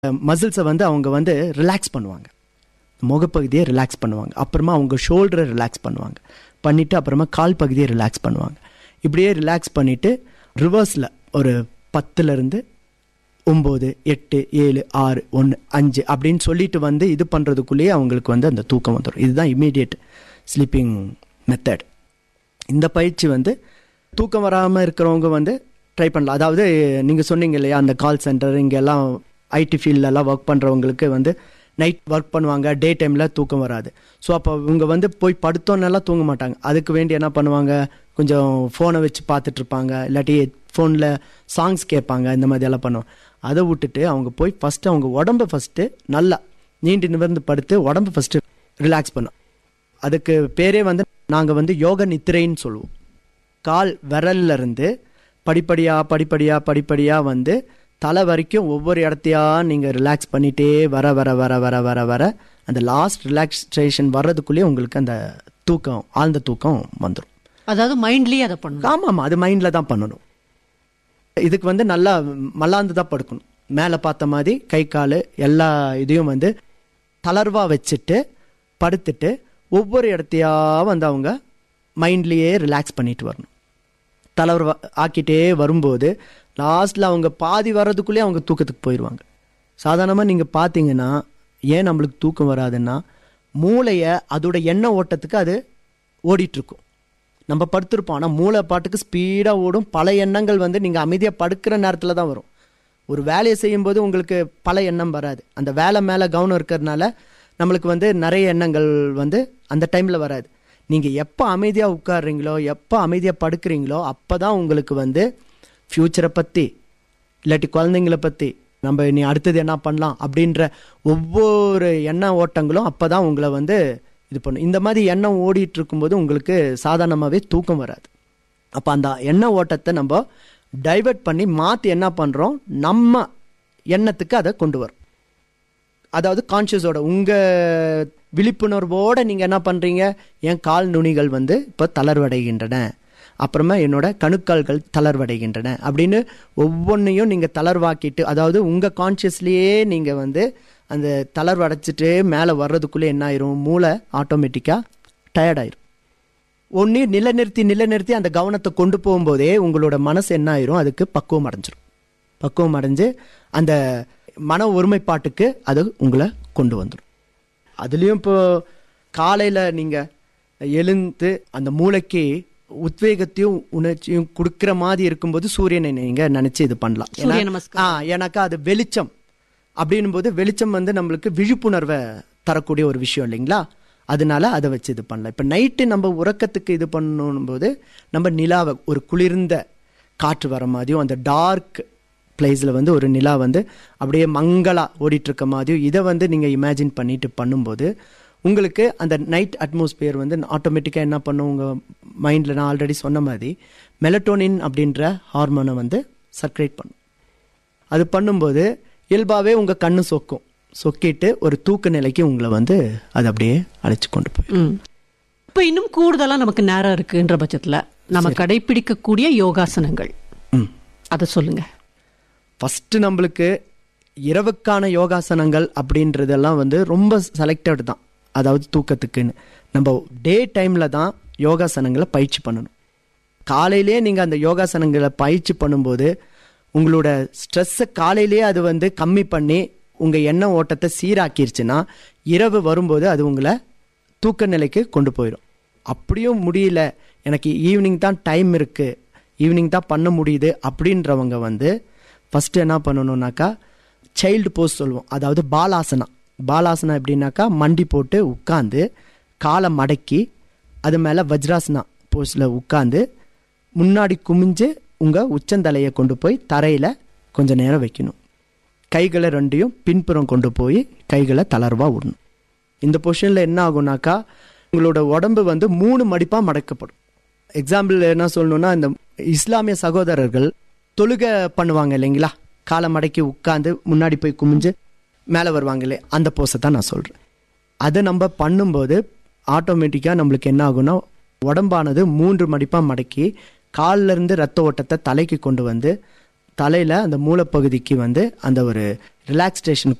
மசில்ஸை வந்து அவங்க வந்து ரிலாக்ஸ் பண்ணுவாங்க முகப்பகுதியை ரிலாக்ஸ் பண்ணுவாங்க அப்புறமா அவங்க ஷோல்டரை ரிலாக்ஸ் பண்ணுவாங்க பண்ணிவிட்டு அப்புறமா கால் பகுதியை ரிலாக்ஸ் பண்ணுவாங்க இப்படியே ரிலாக்ஸ் பண்ணிவிட்டு ரிவர்ஸில் ஒரு பத்துலேருந்து ஒம்பது எட்டு ஏழு ஆறு ஒன்று அஞ்சு அப்படின்னு சொல்லிட்டு வந்து இது பண்ணுறதுக்குள்ளேயே அவங்களுக்கு வந்து அந்த தூக்கம் வந்துடும் இதுதான் இமீடியட் ஸ்லீப்பிங் மெத்தட் இந்த பயிற்சி வந்து தூக்கம் வராமல் இருக்கிறவங்க வந்து ட்ரை பண்ணலாம் அதாவது நீங்கள் சொன்னீங்க இல்லையா அந்த கால் சென்டர் இங்கெல்லாம் ஐடி ஃபீல்டெல்லாம் ஒர்க் பண்ணுறவங்களுக்கு வந்து நைட் ஒர்க் பண்ணுவாங்க டே டைமில் தூக்கம் வராது ஸோ அப்போ இவங்க வந்து போய் படுத்தோன்னெல்லாம் தூங்க மாட்டாங்க அதுக்கு வேண்டி என்ன பண்ணுவாங்க கொஞ்சம் ஃபோனை வச்சு பார்த்துட்டு இருப்பாங்க இல்லாட்டி ஃபோனில் சாங்ஸ் கேட்பாங்க இந்த மாதிரி எல்லாம் பண்ணுவாங்க அதை விட்டுட்டு அவங்க போய் ஃபஸ்ட்டு அவங்க உடம்பை ஃபஸ்ட்டு நல்லா நீண்டு நிமிர்ந்து படுத்து உடம்பை ஃபஸ்ட்டு ரிலாக்ஸ் பண்ணும் அதுக்கு பேரே வந்து நாங்கள் வந்து யோக நித்திரைன்னு சொல்லுவோம் கால் விரல்ல இருந்து படிப்படியாக படிப்படியாக படிப்படியாக வந்து தலை வரைக்கும் ஒவ்வொரு இடத்தையா நீங்கள் ரிலாக்ஸ் பண்ணிகிட்டே வர வர வர வர வர வர அந்த லாஸ்ட் ரிலாக்ஸேஷன் வர்றதுக்குள்ளேயே உங்களுக்கு அந்த தூக்கம் ஆழ்ந்த தூக்கம் வந்துடும் அதாவது மைண்ட்லயே அதை பண்ணணும் ஆமாம் ஆமாம் அது மைண்டில் தான் பண்ணணும் இதுக்கு வந்து நல்லா மல்லாந்து தான் படுக்கணும் மேலே பார்த்த மாதிரி கை கால் எல்லா இதையும் வந்து தளர்வாக வச்சுட்டு படுத்துட்டு ஒவ்வொரு இடத்தையா வந்து அவங்க மைண்ட்லேயே ரிலாக்ஸ் பண்ணிட்டு வரணும் தளர்வா ஆக்கிட்டே வரும்போது லாஸ்ட்டில் அவங்க பாதி வர்றதுக்குள்ளேயே அவங்க தூக்கத்துக்கு போயிடுவாங்க சாதாரணமாக நீங்கள் பார்த்தீங்கன்னா ஏன் நம்மளுக்கு தூக்கம் வராதுன்னா மூளையை அதோட எண்ண ஓட்டத்துக்கு அது ஓடிட்டுருக்கும் நம்ம படுத்திருப்போம் ஆனால் மூளை பாட்டுக்கு ஸ்பீடாக ஓடும் பல எண்ணங்கள் வந்து நீங்கள் அமைதியாக படுக்கிற நேரத்தில் தான் வரும் ஒரு வேலையை செய்யும்போது உங்களுக்கு பல எண்ணம் வராது அந்த வேலை மேலே கவனம் இருக்கிறதுனால நம்மளுக்கு வந்து நிறைய எண்ணங்கள் வந்து அந்த டைமில் வராது நீங்கள் எப்போ அமைதியாக உட்காடுறீங்களோ எப்போ அமைதியாக படுக்கிறீங்களோ அப்போ தான் உங்களுக்கு வந்து ஃப்யூச்சரை பற்றி இல்லாட்டி குழந்தைங்கள பற்றி நம்ம இனி அடுத்தது என்ன பண்ணலாம் அப்படின்ற ஒவ்வொரு எண்ண ஓட்டங்களும் அப்போ தான் உங்களை வந்து இது பண்ணும் இந்த மாதிரி எண்ணம் ஓடிட்டு இருக்கும்போது உங்களுக்கு சாதாரணமாகவே தூக்கம் வராது அப்போ அந்த எண்ண ஓட்டத்தை நம்ம டைவர்ட் பண்ணி மாற்றி என்ன பண்ணுறோம் நம்ம எண்ணத்துக்கு அதை கொண்டு வரும் அதாவது கான்ஷியஸோட உங்கள் விழிப்புணர்வோடு நீங்கள் என்ன பண்ணுறீங்க என் கால் நுனிகள் வந்து இப்போ தளர்வடைகின்றன அப்புறமா என்னோட கணுக்கால்கள் தளர்வடைகின்றன அப்படின்னு ஒவ்வொன்றையும் நீங்கள் தளர்வாக்கிட்டு அதாவது உங்கள் கான்ஷியஸ்லேயே நீங்கள் வந்து அந்த தளர்வடைச்சிட்டு மேலே வர்றதுக்குள்ளே என்ன ஆயிரும் மூளை ஆட்டோமேட்டிக்காக டயர்டாயிரும் ஒன்று நிலைநிறுத்தி நிலைநிறுத்தி அந்த கவனத்தை கொண்டு போகும்போதே உங்களோட மனசு என்ன ஆயிரும் அதுக்கு பக்குவம் அடைஞ்சிரும் பக்குவம் அடைஞ்சு அந்த மன ஒருமைப்பாட்டுக்கு அது உங்களை கொண்டு வந்துடும் அதுலேயும் இப்போ காலையில் நீங்கள் எழுந்து அந்த மூளைக்கு உத்வேகத்தையும் உணர்ச்சியும் கொடுக்குற மாதிரி இருக்கும்போது சூரியனை நீங்கள் நினச்சி இது பண்ணலாம் சூரிய ஏன்னா- நமஸ்காரம். ஆ ஏன்னாக்கா அது வெளிச்சம் அப்படின்னும் போது வெளிச்சம் வந்து நம்மளுக்கு விழிப்புணர்வை தரக்கூடிய ஒரு விஷயம் இல்லைங்களா அதனால அதை வச்சு இது பண்ணலாம் இப்போ நைட்டு நம்ம உறக்கத்துக்கு இது பண்ணணும் போது நம்ம நிலாவை ஒரு குளிர்ந்த காற்று வர மாதிரியும் அந்த டார்க் பிளேஸில் வந்து ஒரு நிலா வந்து அப்படியே மங்களா ஓடிட்டு இருக்க மாதிரியும் இதை வந்து நீங்கள் இமேஜின் பண்ணிட்டு பண்ணும்போது உங்களுக்கு அந்த நைட் அட்மாஸ்பியர் வந்து ஆட்டோமேட்டிக்காக என்ன பண்ணும் உங்கள் மைண்டில் நான் ஆல்ரெடி சொன்ன மாதிரி மெலட்டோனின் அப்படின்ற ஹார்மோனை வந்து சர்க்குலேட் பண்ணும் அது பண்ணும்போது இயல்பாகவே உங்கள் கண்ணு சொக்கும் சொக்கிட்டு ஒரு தூக்க நிலைக்கு உங்களை வந்து அது அப்படியே அழைச்சி கொண்டு போய் ம். இப்ப இன்னும் கூடுதலா நமக்கு நேரம் இருக்குன்ற பட்சத்துல நம்ம கடைபிடிக்கக்கூடிய யோகாசனங்கள் ம் அதை சொல்லுங்க ஃபஸ்ட்டு நம்மளுக்கு இரவுக்கான யோகாசனங்கள் அப்படின்றதெல்லாம் வந்து ரொம்ப செலக்டட் தான் அதாவது தூக்கத்துக்குன்னு நம்ம டே டைமில் தான் யோகாசனங்களை பயிற்சி பண்ணணும் காலையிலே நீங்கள் அந்த யோகாசனங்களை பயிற்சி பண்ணும்போது உங்களோட ஸ்ட்ரெஸ்ஸை காலையிலேயே அது வந்து கம்மி பண்ணி உங்கள் எண்ண ஓட்டத்தை சீராக்கிருச்சுன்னா இரவு வரும்போது அது உங்களை தூக்க நிலைக்கு கொண்டு போயிடும் அப்படியும் முடியல எனக்கு ஈவினிங் தான் டைம் இருக்குது ஈவினிங் தான் பண்ண முடியுது அப்படின்றவங்க வந்து ஃபஸ்ட்டு என்ன பண்ணணும்னாக்கா சைல்டு போஸ் சொல்லுவோம் அதாவது பாலாசனா பாலாசனா எப்படின்னாக்கா மண்டி போட்டு உட்காந்து காலை மடக்கி அது மேலே வஜ்ராசனா போஸில் உட்காந்து முன்னாடி குமிஞ்சு உங்கள் உச்சந்தலையை கொண்டு போய் தரையில் கொஞ்ச நேரம் வைக்கணும் கைகளை ரெண்டையும் பின்புறம் கொண்டு போய் கைகளை தளர்வாக விடணும் இந்த பொசிஷனில் என்ன ஆகும்னாக்கா உங்களோட உடம்பு வந்து மூணு மடிப்பாக மடக்கப்படும் எக்ஸாம்பிள் என்ன சொல்லணும்னா இந்த இஸ்லாமிய சகோதரர்கள் தொழுகை பண்ணுவாங்க இல்லைங்களா காலை மடக்கி உட்காந்து முன்னாடி போய் குமிஞ்சு மேலே வருவாங்களே அந்த போஸை தான் நான் சொல்கிறேன் அதை நம்ம பண்ணும்போது ஆட்டோமேட்டிக்காக நம்மளுக்கு என்ன ஆகும்னா உடம்பானது மூன்று மடிப்பாக மடக்கி கால்ல இருந்து ரத்த ஓட்டத்தை தலைக்கு கொண்டு வந்து தலையில அந்த மூளைப்பகுதிக்கு வந்து அந்த ஒரு ரிலாக்ஸேஷன்